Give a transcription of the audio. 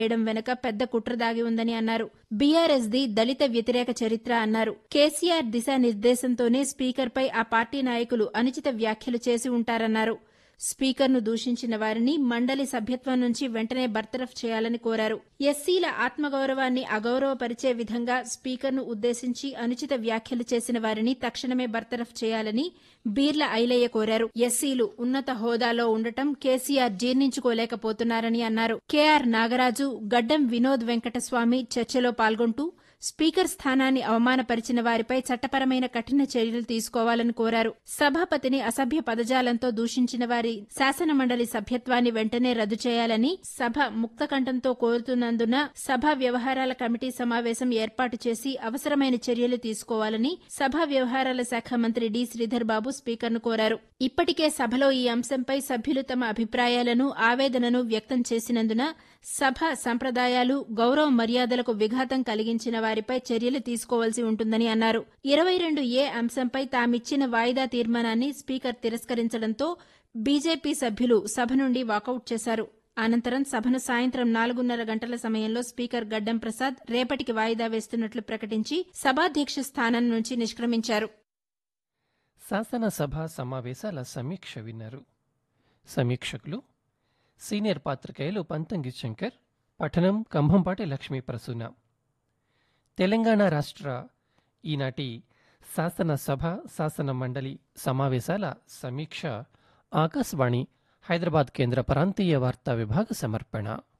చేయడం వెనుక పెద్ద కుట్ర దాగి ఉందని అన్నారు బీఆర్ఎస్ ది దళిత వ్యతిరేక చరిత్ర అన్నారు కేసీఆర్ దిశానిర్దేశంతోనే స్పీకర్పై ఆ పార్టీ నాయకులు అనుచిత వ్యాఖ్యలు చేసి ఉంటారన్నారు స్పీకర్ను దూషించిన వారిని మండలి సభ్యత్వం నుంచి వెంటనే బర్తరఫ్ చేయాలని కోరారు ఎస్సీల ఆత్మగౌరవాన్ని అగౌరవపరిచే విధంగా స్పీకర్ను ఉద్దేశించి అనుచిత వ్యాఖ్యలు చేసిన వారిని తక్షణమే బర్తరఫ్ చేయాలని బీర్ల ఐలయ్య కోరారు ఎస్సీలు ఉన్నత హోదాలో ఉండటం కేసీఆర్ జీర్ణించుకోలేకపోతున్నారని అన్నారు కేఆర్ నాగరాజు గడ్డం వినోద్ వెంకటస్వామి చర్చలో పాల్గొంటూ స్పీకర్ స్థానాన్ని అవమానపరిచిన వారిపై చట్టపరమైన కఠిన చర్యలు తీసుకోవాలని కోరారు సభాపతిని అసభ్య పదజాలంతో దూషించిన వారి శాసనమండలి సభ్యత్వాన్ని వెంటనే రద్దు చేయాలని సభ ముక్తకంఠంతో కోరుతున్నందున సభా వ్యవహారాల కమిటీ సమావేశం ఏర్పాటు చేసి అవసరమైన చర్యలు తీసుకోవాలని సభా వ్యవహారాల శాఖ మంత్రి డి శ్రీధర్ బాబు స్పీకర్ను కోరారు ఇప్పటికే సభలో ఈ అంశంపై సభ్యులు తమ అభిప్రాయాలను ఆవేదనను వ్యక్తం చేసినందున సభ సంప్రదాయాలు గౌరవ మర్యాదలకు విఘాతం కలిగించిన వారిపై చర్యలు తీసుకోవాల్సి ఉంటుందని అన్నారు ఇరవై రెండు ఏ అంశంపై తామిచ్చిన వాయిదా తీర్మానాన్ని స్పీకర్ తిరస్కరించడంతో బీజేపీ సభ్యులు సభ నుండి వాకౌట్ చేశారు అనంతరం సభను సాయంత్రం నాలుగున్నర గంటల సమయంలో స్పీకర్ గడ్డం ప్రసాద్ రేపటికి వాయిదా వేస్తున్నట్లు ప్రకటించి సభాధ్యక్ష స్థానం నుంచి నిష్క్రమించారు శాసనసభ సమావేశాల సమీక్ష విన్నారు సమీక్షకులు సీనియర్ పాత్రికేయులు పంతంగి శంకర్ పఠనం కంభంపాటి లక్ష్మీ ప్రసూన తెలంగాణ రాష్ట్ర ఈనాటి శాసనసభ శాసన మండలి సమావేశాల సమీక్ష ఆకాశవాణి హైదరాబాద్ కేంద్ర ప్రాంతీయ వార్తా విభాగ సమర్పణ